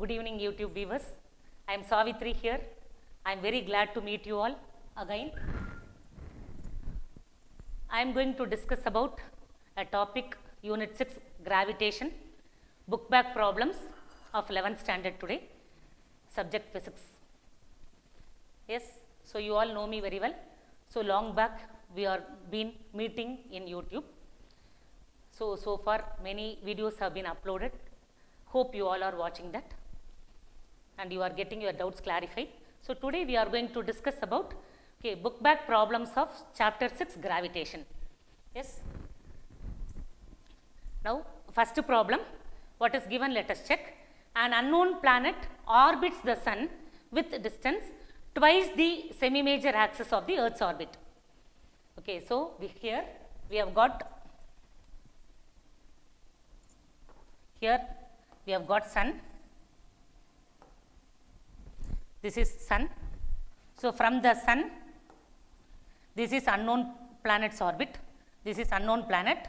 Good evening, YouTube viewers. I am Savitri here. I am very glad to meet you all again. I am going to discuss about a topic, Unit 6, Gravitation, book back problems of 11th standard today, subject physics. Yes, so you all know me very well. So long back we are been meeting in YouTube. So, so far many videos have been uploaded. Hope you all are watching that and you are getting your doubts clarified. So, today we are going to discuss about okay, book back problems of chapter 6 gravitation. Yes. Now, first problem, what is given let us check. An unknown planet orbits the sun with distance twice the semi-major axis of the earth's orbit. Okay, so we here we have got here we have got sun this is sun so from the sun this is unknown planet's orbit this is unknown planet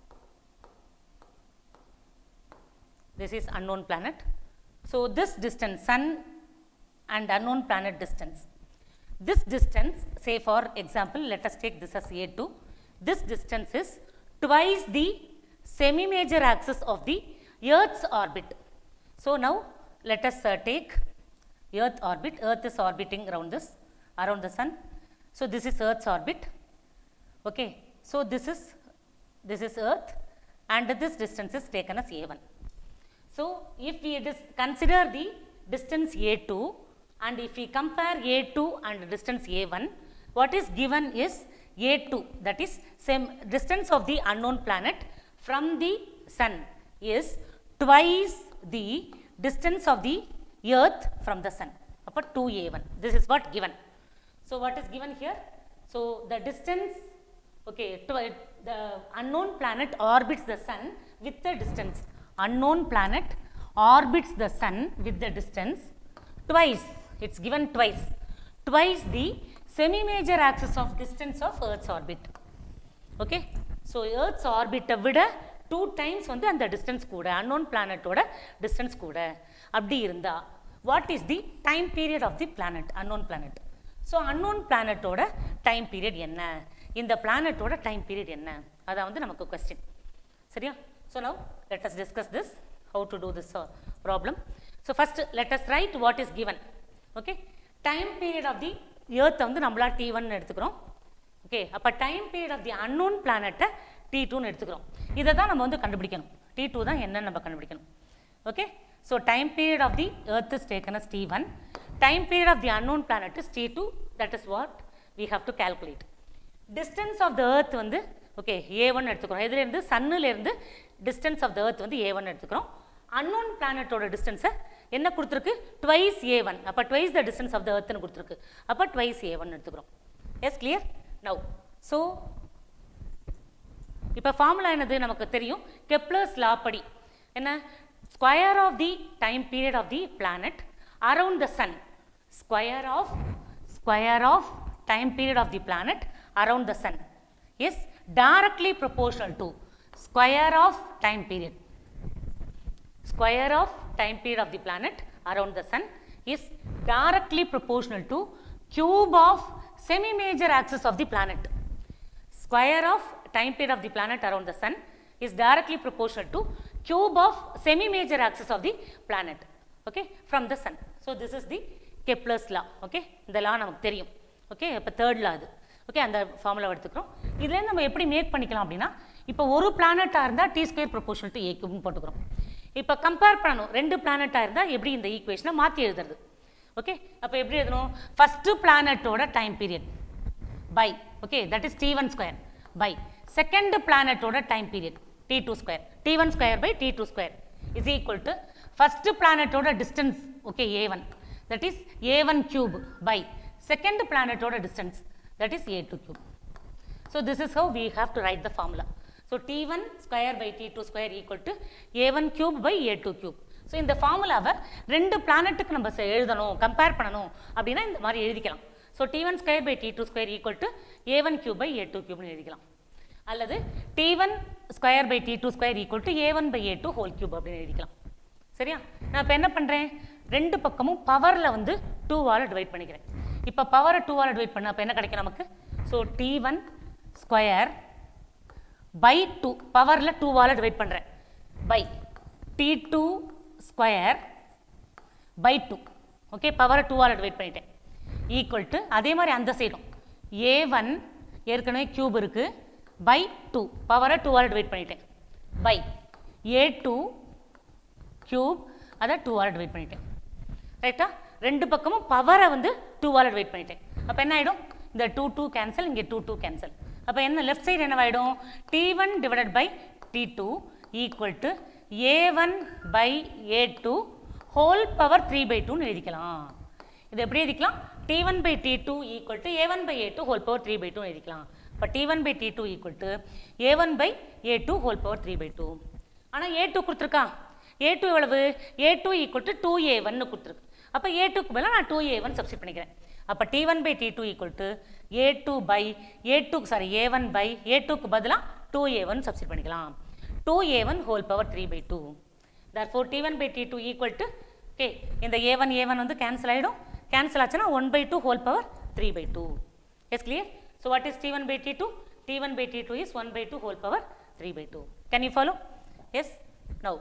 this is unknown planet so this distance sun and unknown planet distance this distance say for example let us take this as a2 this distance is twice the semi major axis of the earth's orbit so now let us uh, take earth orbit earth is orbiting around this around the sun so this is earth's orbit okay so this is this is earth and this distance is taken as a1 so if we dis- consider the distance a2 and if we compare a2 and distance a1 what is given is a2 that is same distance of the unknown planet from the sun is twice the distance of the earth from the sun upper 2a1 this is what given so what is given here so the distance okay twi- the unknown planet orbits the sun with the distance unknown planet orbits the sun with the distance twice it's given twice twice the semi major axis of distance of earth's orbit okay so earth's ஆர்பிட்டை விட two times வந்து அந்த distance கூட unknown பிளானட்டோட distance கூட அப்படி இருந்தா what is the time period of the planet unknown planet so unknown பிளானட்டோட time period என்ன இந்த பிளானட்டோட டைம் பீரியட் என்ன அதான் வந்து நமக்கு கொஸ்டின் சரியா so now let us discuss this how to do this problem so first let us write what is given okay time period of the ஏர்த்தை வந்து நம்மளா டி ஒன் எடுத்துக்கிறோம் ஓகே அப்போ time period of the unknown பிளானட்டை T டூன்னு எடுத்துக்கிறோம் இதை தான் நம்ம வந்து கண்டுபிடிக்கணும் டி டூ தான் என்னன்னு நம்ம கண்டுபிடிக்கணும் okay so time period of the earth is taken as T one time period of the unknown planet is T two that is what we have to calculate distance of the earth வந்து okay A one எடுத்துக்கிறோம் இதுலேருந்து சன்னுலேருந்து distance of the earth வந்து A one எடுத்துக்கிறோம் unknown பிளானட்டோட டிஸ்டன்ஸை என்ன கொடுத்துருக்கு ட்வைஸ் ஏ ஒன் அப்போ twice the distance of the எர்த்னு கொடுத்துருக்கு அப்போ ட்வைஸ் ஏ ஒன் எடுத்துக்கிறோம் எஸ் கிளியர் நவ் ஸோ இப்போ ஃபார்முலா என்னது நமக்கு தெரியும் கெப்லர்ஸ் லா படி என்ன square of the time period of the planet around the sun square of square of time period of the planet around the sun is directly proportional to square of time period square of time period of the planet around the sun is directly proportional to cube of semi major axis of the planet square of time period of the planet around the sun is directly proportional to cube of semi major axis of the planet okay from the sun so this is the kepler's law okay இந்த law நமக்கு தெரியும் okay இப்போ third law அது okay அந்த formula எடுத்துக்கிறோம் இதுலேருந்து நம்ம எப்படி மேக் பண்ணிக்கலாம் அப்படின்னா இப்போ ஒரு பிளானட்டாக இருந்தால் T square proportional to A கியூப்னு போட்டுக்கிறோம் இப்போ கம்பேர் பண்ணணும் ரெண்டு பிளானட்டாக இருந்தால் எப்படி இந்த ஈக்குவேஷனை மாற்றி எழுதுறது ஓகே அப்போ எப்படி எழுதணும் ஃபஸ்ட்டு பிளானட்டோட time period by okay that is T one square by second பிளானட்டோட time period T two square T one square by T two square is equal to first பிளானட்டோட distance okay A one that is A one cube by second பிளானட்டோட distance that is A two cube so this is how we have to write the formula so T one square by T two square equal to A one cube by A two cube so இந்த ஃபார்முலாவை ரெண்டு பிளானட்டுக்கு நம்ம செ- எழுதணும் compare பண்ணணும் அப்படின்னா இந்த மாதிரி எழுதிக்கலாம் so T one square by T two square equal to A one cube by A two கியூப்னு எழுதிக்கலாம் அல்லது T one square by T two square equal to A one by A two whole cube அப்படின்னு எழுதிக்கலாம் சரியா நான் இப்போ என்ன பண்ணுறேன் ரெண்டு பக்கமும் பவரில் வந்து டூவால் டிவைட் பண்ணிக்கிறேன் இப்போ பவரை டூவால் டிவைட் பண்ண அப்போ என்ன கிடைக்கும் நமக்கு so T one square by two பவரில் டூவால் டிவைட் பண்ணுறேன் by T two square by two okay பவரை டூவால் டிவைட் பண்ணிட்டேன் ஈக்குவல் டு அதே மாதிரி அந்த சைடும் ஏ ஒன் ஏற்கனவே கியூப் இருக்குது பை டூ பவரை டூவால் டிவைட் பண்ணிட்டேன் பை ஏ டூ கியூப் அதை டூவால் டிவைட் பண்ணிட்டேன் ரைட்டா ரெண்டு பக்கமும் பவரை வந்து டூவால் டிவைட் பண்ணிட்டேன் அப்போ என்ன ஆகிடும் இந்த டூ டூ கேன்சல் இங்கே டூ டூ கேன்சல் அப்போ என்ன லெஃப்ட் சைடு என்னவாயிடும் T one divided by T two equal to A one by A two whole power three by டூன்னு எழுதிக்கலாம் இது எப்படி எழுதிக்கலாம் T one by T two equal to A one by A two whole power three by two எழுதிக்கலாம் இப்போ T one by T two equal to A one by A two whole power three by two ஆனால் A two கொடுத்துருக்கா A two எவ்வளவு A two equal to two A one கொடுத்துருக்கு அப்போ ஏ டூக்கு பதிலாக நான் டூ ஏ ஒன் சப்ஸ்டிட் பண்ணிக்கிறேன் அப்போ T one by T two equal to A two by A two sorry A one by A டூக்கு பதிலாக டூ ஏ ஒன் சப்ஸ்டிட் பண்ணிக்கலாம் two A one whole power three by two therefore T one by T two equal to okay இந்த A one A one வந்து cancel ஆகிடும் cancel ஆச்சுன்னா one by two whole power three by two yes clear so what is T one by T two T one by T two is one by two whole power three by two can you follow yes now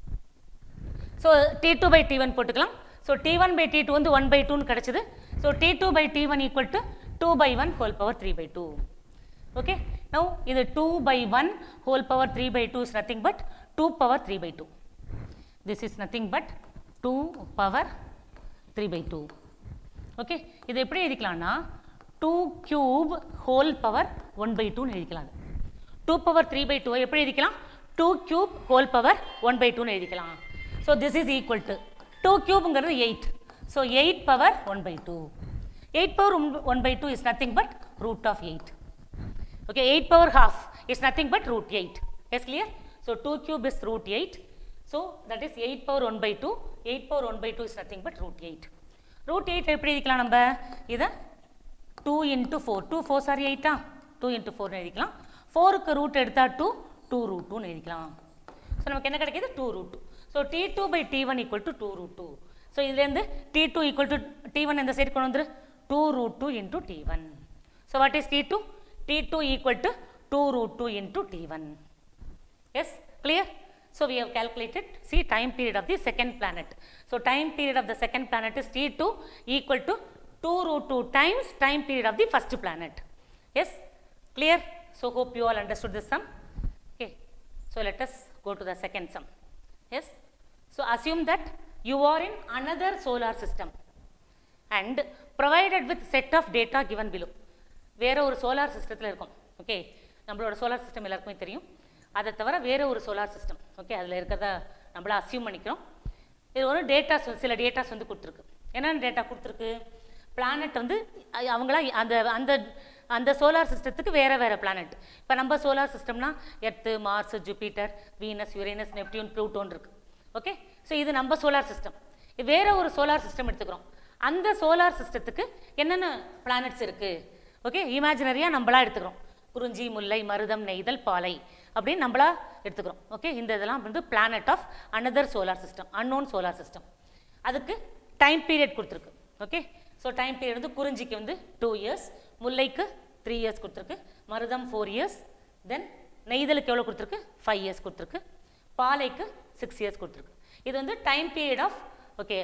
so T two by T one போட்டுக்கலாம் so T one by T two வந்து one by டூன்னு கிடச்சிது so T two by T one equal to two by one whole power three by two okay now இது two by one whole power three by two is nothing but two power three by two this is nothing but two power three by two okay இது எப்படி எழுதிக்கலாம்னா two cube whole power one by டூன்னு எழுதிக்கலாம் two power three by two எப்படி எழுதிக்கலாம் two cube whole power one by டூன்னு எழுதிக்கலாம் so this is equal to two கியூப்ங்கிறது eight so eight power one by two eight power one by two is nothing but root of eight okay 8 power half is nothing but root 8 yes clear so 2 cube is root 8 so that is 8 power 1 by 2 8 power 1 by 2 is nothing but root 8 root 8 எப்படி எழுதிக்கலாம் நம்ம இதை 2 into 4 2 4 sorry 8 ஆ 2 into 4 எழுதிக்கலாம் 4க்கு root எடுத்தா 2 2 root 2 எழுதிக்கலாம் so நமக்கு என்ன கிடைக்கிது 2 root 2 so T two by T one equal to two root two so இதுலேருந்து T two equal to T one இந்த சைடு கொண்டு வந்துரு two root two into T one so what is T two T two equal to two root two into T one Yes, clear? So we have calculated, see time period of the second planet. So time period of the second planet is T2 equal to 2 root 2 times time period of the first planet. Yes, clear? So hope you all understood this sum. Okay, so let us go to the second sum. Yes, so assume that you are in another solar system and provided with set of data given below. வேற ஒரு solar சிஸ்டத்தில் இருக்கும் okay நம்மளோட solar system எல்லாருக்குமே தெரியும் அதை தவிர வேற ஒரு சோலார் சிஸ்டம் ஓகே அதில் இருக்கிறத நம்மள அசியூம் பண்ணிக்கிறோம் இது ஒரு டேட்டாஸ் சில டேட்டாஸ் வந்து கொடுத்துருக்கு என்னென்ன டேட்டா கொடுத்துருக்கு பிளானட் வந்து அ- அவங்களா அந்த அந்த அந்த சோலார் சிஸ்டத்துக்கு வேற வேற பிளானட் இப்போ நம்ம சோலார் சிஸ்டம்னா earth Mars Jupiter Venus Uranus Neptune ப்ளூட்டோன் இருக்கு ஓகே ஸோ இது நம்ம சோலார் சிஸ்டம் வேற ஒரு சோலார் சிஸ்டம் எடுத்துக்கிறோம் அந்த சோலார் சிஸ்டத்துக்கு என்னென்ன பிளானட்ஸ் இருக்கு ஓகே இமேஜினரியாக நம்மளா எடுத்துக்கிறோம் குறிஞ்சி முல்லை மருதம் நெய்தல் பாலை அப்படின்னு நம்மளா எடுத்துக்கிறோம் ஓகே இந்த இதெல்லாம் வந்து planet of another solar system unknown solar system time டைம் பீரியட் கொடுத்துருக்கு ஓகே ஸோ டைம் பீரியட் வந்து குறிஞ்சிக்கு வந்து டூ இயர்ஸ் முல்லைக்கு த்ரீ இயர்ஸ் கொடுத்துருக்கு மருதம் ஃபோர் இயர்ஸ் தென் நெய்தலுக்கு எவ்வளோ கொடுத்துருக்கு ஃபைவ் இயர்ஸ் கொடுத்துருக்கு பாலைக்கு சிக்ஸ் இயர்ஸ் கொடுத்துருக்கு இது வந்து டைம் பீரியட் ஆஃப் ஓகே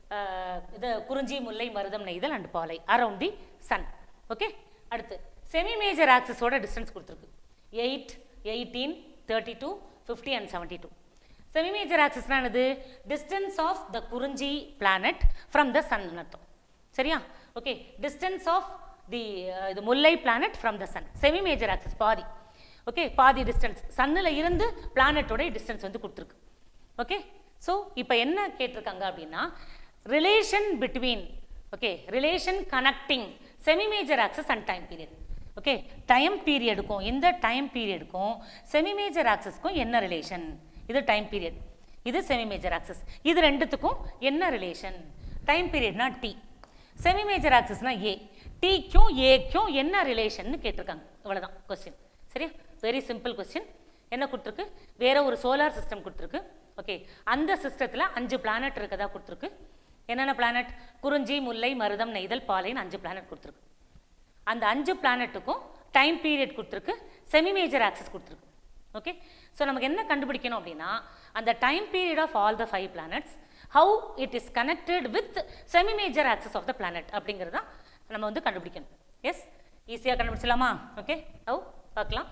இது குறிஞ்சி முல்லை மருதம் Neithal and Palai around the sun okay அடுத்து செமி மேஜர் ஆக்சஸோட டிஸ்டன்ஸ் கொடுத்துருக்கு eight eighteen thirty two fifty and seventy two semi major ஆக்சஸ்னா என்னது டிஸ்டன்ஸ் ஆஃப் த குறிஞ்சி பிளானட் ஃப்ரம் த சன் அர்த்தம் சரியா ஓகே டிஸ்டன்ஸ் ஆஃப் தி இது Mullai planet from the sun semi major axis பாதி ஓகே பாதி டிஸ்டன்ஸ் சன்னில் இருந்து பிளானட்டோட டிஸ்டன்ஸ் வந்து கொடுத்துருக்கு ஓகே ஸோ இப்போ என்ன கேட்டிருக்காங்க அப்படின்னா relation between okay relation connecting semi major axis and time period okay time பீரியடுக்கும் இந்த டைம் பீரியடுக்கும் செமி மேஜர் ஆக்சஸ்க்கும் என்ன ரிலேஷன் இது டைம் பீரியட் இது செமி மேஜர் ஆக்சஸ் இது ரெண்டுத்துக்கும் என்ன ரிலேஷன் டைம் பீரியட்னா டி செமி மேஜர் ஆக்சஸ்னா ஏ டிக்கும் ஏக்கும் என்ன ரிலேஷன்னு கேட்டிருக்காங்க இவ்வளவுதான் கொஸ்டின் சரியா வெரி சிம்பிள் கொஸ்டின் என்ன கொடுத்துருக்கு வேற ஒரு சோலார் சிஸ்டம் கொடுத்துருக்கு ஓகே அந்த சிஸ்டத்தில் அஞ்சு பிளானட் இருக்கதா கொடுத்துருக்கு என்னென்ன பிளானட் குறிஞ்சி முல்லை மருதம் நெய்தல் பாலைன்னு அஞ்சு பிளானட் கொடுத்துருக்கு அந்த அஞ்சு பிளானட்டுக்கும் டைம் பீரியட் கொடுத்துருக்கு செமி மேஜர் ஆக்சஸ் கொடுத்துருக்கு ஓகே ஸோ நமக்கு என்ன கண்டுபிடிக்கணும் அப்படின்னா அந்த time period of all the five planets how it is connected with semi major axis of the planet அப்படிங்கிறத நம்ம வந்து கண்டுபிடிக்கணும் எஸ் ஈஸியாக கண்டுபிடிச்சலாமா ஓகே ஹவு பார்க்கலாம்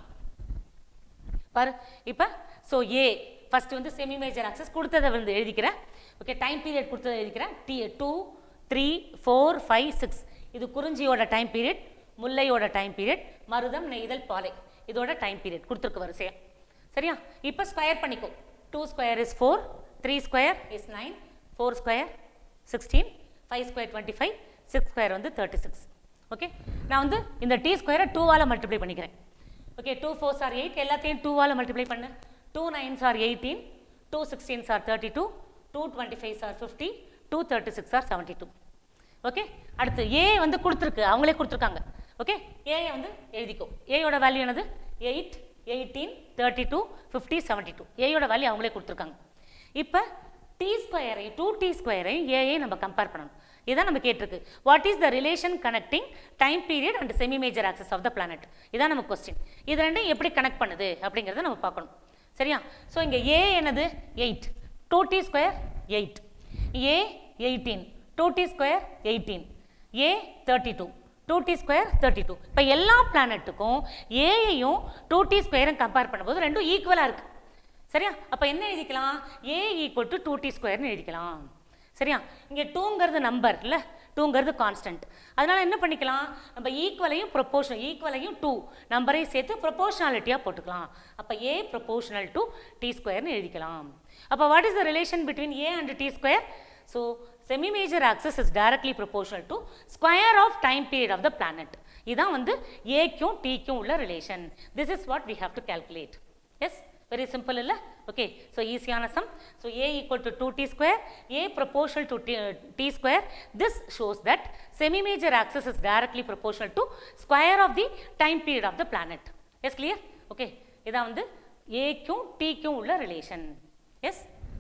பாரு இப்போ ஸோ ஏ ஃபர்ஸ்ட் வந்து செமி மேஜர் ஆக்சஸ் கொடுத்ததை வந்து எழுதிக்கிறேன் ஓகே டைம் பீரியட் கொடுத்ததை எழுதிக்கிறேன் T two three four five six இது குறிஞ்சியோட டைம் பீரியட் முல்லையோட டைம் பீரியட் மருதம் நெய்தல் பாலை இதோட டைம் பீரியட் கொடுத்துருக்கு வரிசையா சரியா இப்போ ஸ்கொயர் பண்ணிக்கோ two square is four three square is nine four square sixteen five square twenty five six square வந்து தேர்ட்டி சிக்ஸ் ஓகே நான் வந்து இந்த டி ஸ்கொயரை டூவால் மல்டிப்ளை பண்ணிக்கிறேன் okay two fours are eight எல்லாத்தையும் டூவால் மல்டிப்ளை பண்ணு two nines are eighteen two sixteens are thirty two two twenty five are fifty two thirty six are seventy two okay அடுத்து ஏ வந்து கொடுத்துருக்கு அவங்களே கொடுத்துருக்காங்க ஓகே ஏயை வந்து எழுதிக்கோ ஏயோட வேல்யூ என்னது eight eighteen thirty two fifty seventy two ஏயோட வேல்யூ அவங்களே கொடுத்துருக்காங்க இப்போ டி ஸ்கொயரை டூ டி ஸ்கொயரை ஏஐ நம்ம கம்பேர் பண்ணணும் இதான் நம்ம கேட்டிருக்கு what is the relation connecting time period and semi major axis of the planet இதான் நம்ம கொஸ்டின் இது ரெண்டும் எப்படி கனெக்ட் பண்ணுது அப்படிங்கிறத நம்ம பார்க்கணும் சரியா ஸோ இங்கே ஏ என்னது eight two T square eight A eighteen two T square eighteen A thirty two two T square thirty two இப்போ எல்லா பிளானட்டுக்கும் ஏயையும் டூ டி ஸ்கொயரும் கம்பேர் பண்ணும்போது ரெண்டும் ஈக்குவலாக இருக்குது சரியா அப்போ என்ன எழுதிக்கலாம் A equal to two T ஸ்கொயர்னு எழுதிக்கலாம் சரியா இங்கே டூங்கிறது நம்பர் இல்லை டூங்கிறது கான்ஸ்டன்ட் அதனால என்ன பண்ணிக்கலாம் நம்ம ஈக்குவலையும் ப்ரொபோஷன் ஈக்குவலையும் டூ நம்பரையும் சேர்த்து ப்ரொபோஷனாலிட்டியாக போட்டுக்கலாம் அப்போ ஏ ப்ரொபோஷனல் டு டி ஸ்கொயர்னு எழுதிக்கலாம் அப்போ what is the relation between A and T square so semi major axis is directly proportional to square of time period of the planet இதான் வந்து ஏக்கும் டிக்கும் உள்ள relation this is what we have to calculate yes very simple இல்ல okay so ஈஸியான sum so a equal to 2t square a proportional to t, uh, t square this shows that semi major axis is directly proportional to square of the time period of the planet yes clear okay இதான் வந்து a க்கும் t க்கும் உள்ள relation yes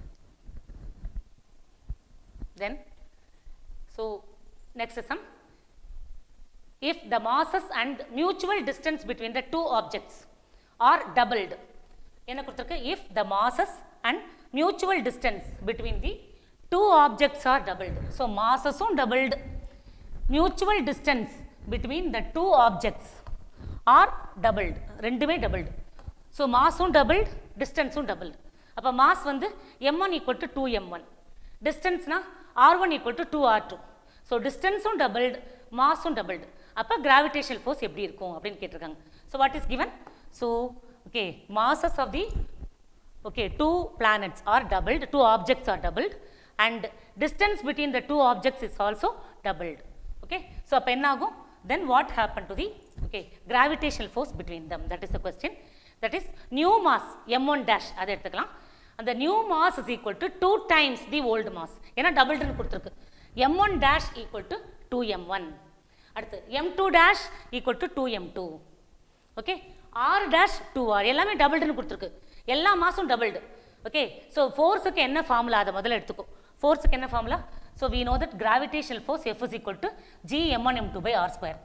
then so next sum if the masses and mutual distance between the two objects are doubled என்ன கொடுத்துருக்கு if the masses and mutual distance between the two objects are doubled so masses-உம் doubled mutual distance between the two objects are doubled ரெண்டுமே doubled so mass-உம் doubled distance-உம் doubled அப்போ mass வந்து m1 equal to 2m1 distance-னா r1 equal to 2r2 so distance-உம் doubled mass-உம் doubled அப்போ gravitational force எப்படி இருக்கும் அப்படின்னு கேட்டிருக்காங்க so what is given so okay masses of the okay two planets are doubled two objects are doubled and distance between the two objects is also doubled okay so அப்ப என்ன ஆகும் then what happened to the okay gravitational force between them that is the question that is new mass m1 dash அதை எடுத்துக்கலாம் அந்த new mass is equal to 2 times the old mass ஏன்னா டபுள்டுன்னு கொடுத்துருக்கு m1 dash equal to 2m1 அடுத்து m2 dash equal to 2m2 okay R dash two R எல்லாமே டபுள்டுன்னு கொடுத்துருக்கு எல்லா மாசும் டபுள்டு ஓகே ஸோ ஃபோர்ஸுக்கு என்ன ஃபார்முலா அதை முதல்ல எடுத்துக்கோ ஃபோர்ஸுக்கு என்ன formula so we know that gravitational force F is equal to G M one M two by R square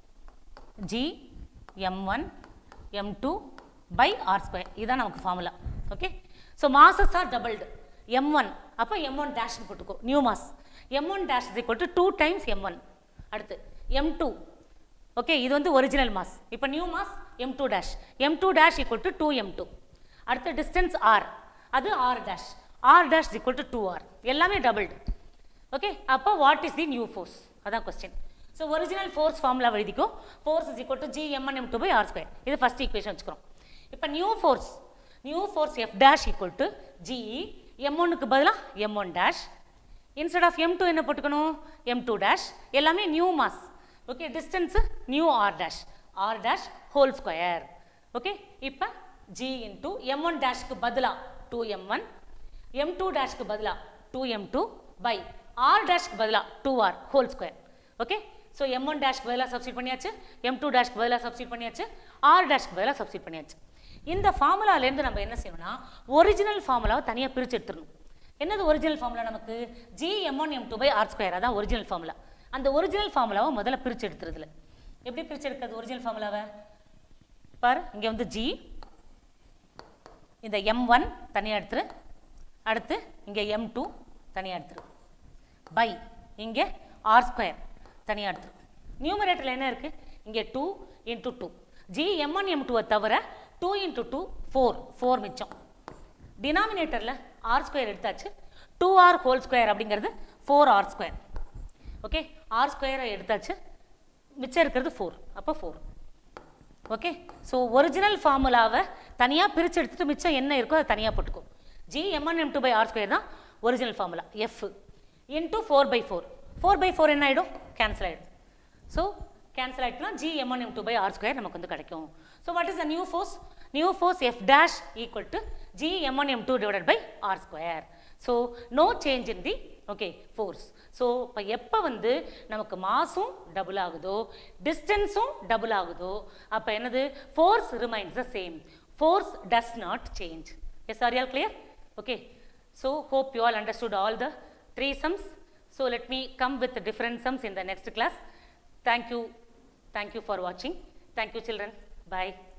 G M one M two by R square இதுதான் நமக்கு formula okay so masses are doubled M one அப்போ M one டேஷ்னு போட்டுக்கோ new mass M one dash is equal to two times M one அடுத்து M two okay இது வந்து original mass இப்போ new mass M two dash M two dash equal to two M two அடுத்த distance R அது R dash R dash equal to two R எல்லாமே doubled okay அப்போ what is the new force அதான் question so original force formula எழுதிக்கோ force is equal to G M N M two by R square இது first equation வச்சுக்கிறோம் இப்போ new force new force F dash equal to G M ஒன்னுக்கு பதிலாக M one dash instead of M two என்ன போட்டுக்கணும் M two dash எல்லாமே new mass okay distance new R dash R dash whole square okay இப்போ G into M one டேஷ்க்கு பதிலாக two M one M two டேஷ்க்கு பதிலாக two M two by R டேஷ்க்கு பதிலாக two R whole square okay so M one டேஷ்க்கு பதிலாக substitute பண்ணியாச்சு எம் டூ டேஷ்க்கு பதிலாக சப்ஸ்டிட் பண்ணியாச்சு ஆர் டேஷ்க்கு பதிலாக சப்ஸ்டிட் பண்ணியாச்சு இந்த ஃபார்முலாலேருந்து நம்ம என்ன செய்யணும்னா ஒரிஜினல் ஃபார்முலாவை தனியாக பிரித்து எடுத்துடணும் என்னது ஒரிஜினல் ஃபார்முலா நமக்கு G M one M two by R square அதான் ஒரிஜினல் ஃபார்முலா அந்த ஒரிஜினல் ஃபார்முலாவை முதல்ல பிரித்து எடுத்துறதுல எப்படி பிரித்து எடுக்கிறது ஒரிஜினல் ஃபார்முலாவை பாரு இங்கே வந்து ஜி இந்த எம் ஒன் தனியாக எடுத்துரு அடுத்து இங்கே எம் டூ தனியாக எடுத்துரு பை இங்கே ஆர் ஸ்கொயர் தனியாக எடுத்துரு நியூமரேட்டரில் என்ன இருக்குது இங்கே two into two G M one M டூவை தவிர two into two four four மிச்சம் டினாமினேட்டரில் ஆர் ஸ்கொயர் எடுத்தாச்சு டூ ஆர் ஹோல் ஸ்கொயர் அப்படிங்கிறது four R square okay R ஸ்கொயரை எடுத்தாச்சு மிச்சம் இருக்கிறது ஃபோர் அப்போ ஃபோர் ஓகே ஸோ ஒரிஜினல் ஃபார்முலாவை தனியாக பிரித்து எடுத்துட்டு மிச்சம் என்ன இருக்கோ அதை தனியாக போட்டுக்கோ G M N M two by R square தான் original formula F into four by four four by four என்ன ஆகிடும் கேன்சல் ஆகிடும் ஸோ கேன்சல் ஆகிட்டுனா G M N M two by R square நமக்கு வந்து கிடைக்கும் so what is the new force new force F dash equal to G M N M two divided by R square so no change in the okay force so இப்போ எப்போ வந்து நமக்கு மாஸும் double ஆகுதோ டிஸ்டன்ஸும் double ஆகுதோ அப்போ என்னது force remains the same force does not change yes are all clear okay so hope you all understood all the three sums so let me come with different sums in the next class thank you thank you for வாட்சிங் thank you children bye